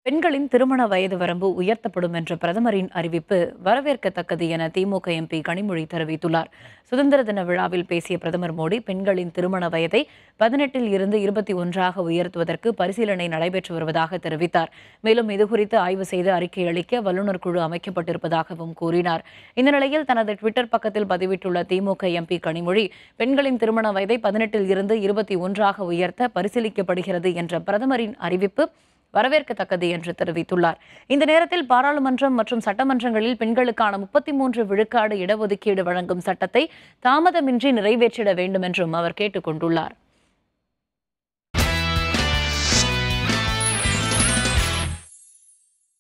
பெண்களின் திருமண வயது வரம்பு உயர்த்தப்படும் என்ற பிரதமரின் அறிவிப்பு வரவேற்கத்தக்கது என திமுக எம்பி கனிமொழி தெரிவித்துள்ளார் சுதந்திர தின விழாவில் பேசிய பிரதமர் மோடி பெண்களின் திருமண வயதை பதினெட்டில் இருந்து இருபத்தி ஒன்றாக உயர்த்துவதற்கு பரிசீலனை நடைபெற்று வருவதாக தெரிவித்தார் மேலும் இதுகுறித்து ஆய்வு செய்து அறிக்கை அளிக்க வல்லுநர் குழு அமைக்கப்பட்டிருப்பதாகவும் கூறினார் இந்த நிலையில் தனது ட்விட்டர் பக்கத்தில் பதிவிட்டுள்ள திமுக எம்பி கனிமொழி பெண்களின் திருமண வயதை பதினெட்டில் இருந்து இருபத்தி ஒன்றாக உயர்த்த பரிசீலிக்கப்படுகிறது என்ற பிரதமரின் அறிவிப்பு வரவேற்கத்தக்கது என்று தெரிவித்துள்ளார் இந்த நேரத்தில் பாராளுமன்றம் மற்றும் சட்டமன்றங்களில் பெண்களுக்கான முப்பத்தி மூன்று விழுக்காடு இடஒதுக்கீடு வழங்கும் சட்டத்தை தாமதமின்றி நிறைவேற்றிட வேண்டும் என்றும் அவர் கேட்டுக் கொண்டுள்ளார்